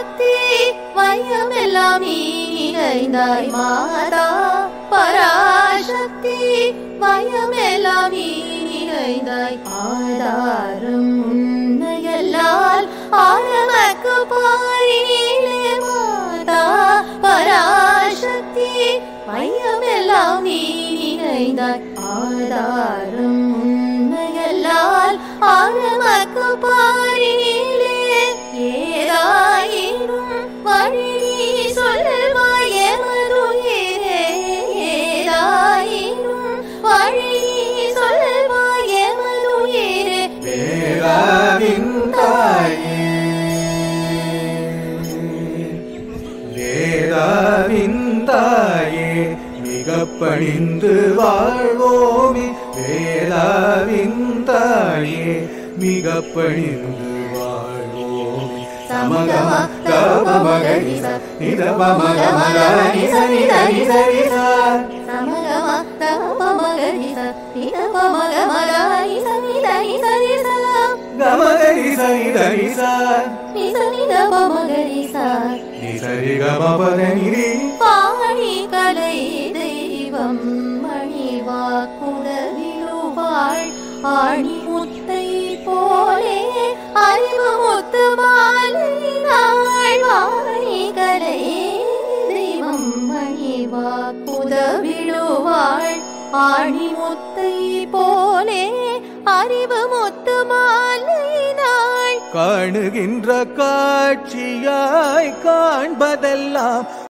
பராசக்தி வையமெல்லாம் நீ நிறைந்தாய் மாதா பராசக்தி வையமெல்லாம் நீ நிறைந்தாய் ஆதாரம் உன்னையல்லால் ஆரமக்கு பாரிலே மாதா பராசக்தி வையமெல்லாம் நீ நிறைந்தாய் ஆதாரம் உன்னையல்லால் ஆரமக்கு பாரிலே ஏதாயினும் வழி சொல்வாய் எமதுயிரே ஏதாயினும் வழி சொல்வாய் எமதுயிரே வேதாவின் தாயே வேதாவின் தாயே மிக பணிந்து வாழ்வோமே வேதாவின் தாயே மிக பணிந்து வாழ்வோமே சமகம கபமகரிச நிதபமகமக நிச நித நிச நிச சமகம தபமகரிச நிதபமகமகாரி சனிதனி சரிச கமகரிச நித நிச நிச நிதபமகரிச நிசரி கமபத நிரி பாணி கலை தெய்வம் மணிவா குடவிழுவாள் ஆணி முத்தை போலே அறிவு முத்து மாலை நாள் வாணி கலை தெய்வம் மணிவா குதவிழுவாள் ஆணி முத்தை போலே அறிவு முத்து மாலை நாள் காணுகின்ற காட்சியாய் காண்பதெல்லாம்